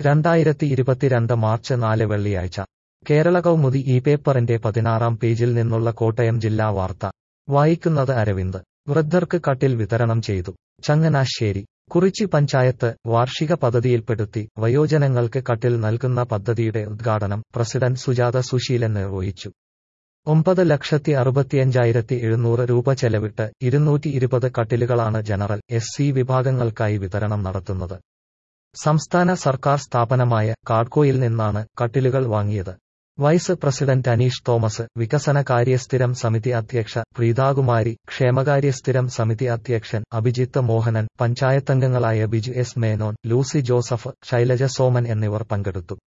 രണ്ടായിരത്തി ഇരുപത്തിരണ്ട് മാർച്ച് നാല് വെള്ളിയാഴ്ച കേരള കൗമുദി ഈ പേപ്പറിന്റെ പതിനാറാം പേജിൽ നിന്നുള്ള കോട്ടയം ജില്ലാ വാർത്ത വായിക്കുന്നത് അരവിന്ദ് വൃദ്ധർക്ക് കട്ടിൽ വിതരണം ചെയ്തു ചങ്ങനാശ്ശേരി കുറിച്ചി പഞ്ചായത്ത് വാർഷിക പദ്ധതിയിൽപ്പെടുത്തി വയോജനങ്ങൾക്ക് കട്ടിൽ നൽകുന്ന പദ്ധതിയുടെ ഉദ്ഘാടനം പ്രസിഡന്റ് സുജാത സുശീലൻ നിർവഹിച്ചു ഒമ്പത് ലക്ഷത്തി അറുപത്തിയഞ്ചായിരത്തി എഴുന്നൂറ് രൂപ ചെലവിട്ട് ഇരുന്നൂറ്റി ഇരുപത് കട്ടിലുകളാണ് ജനറൽ എസ് സി വിഭാഗങ്ങൾക്കായി വിതരണം നടത്തുന്നത് സംസ്ഥാന സർക്കാർ സ്ഥാപനമായ കാഡ്കോയിൽ നിന്നാണ് കട്ടിലുകൾ വാങ്ങിയത് വൈസ് പ്രസിഡന്റ് അനീഷ് തോമസ് വികസനകാര്യ സ്ഥിരം സമിതി അധ്യക്ഷ പ്രീതാകുമാരി ക്ഷേമകാര്യ സ്ഥിരം സമിതി അധ്യക്ഷൻ അഭിജിത്ത് മോഹനൻ പഞ്ചായത്തംഗങ്ങളായ Biju S Menon Lucy Joseph Shailaja Soman എന്നിവർ പങ്കെടുത്തു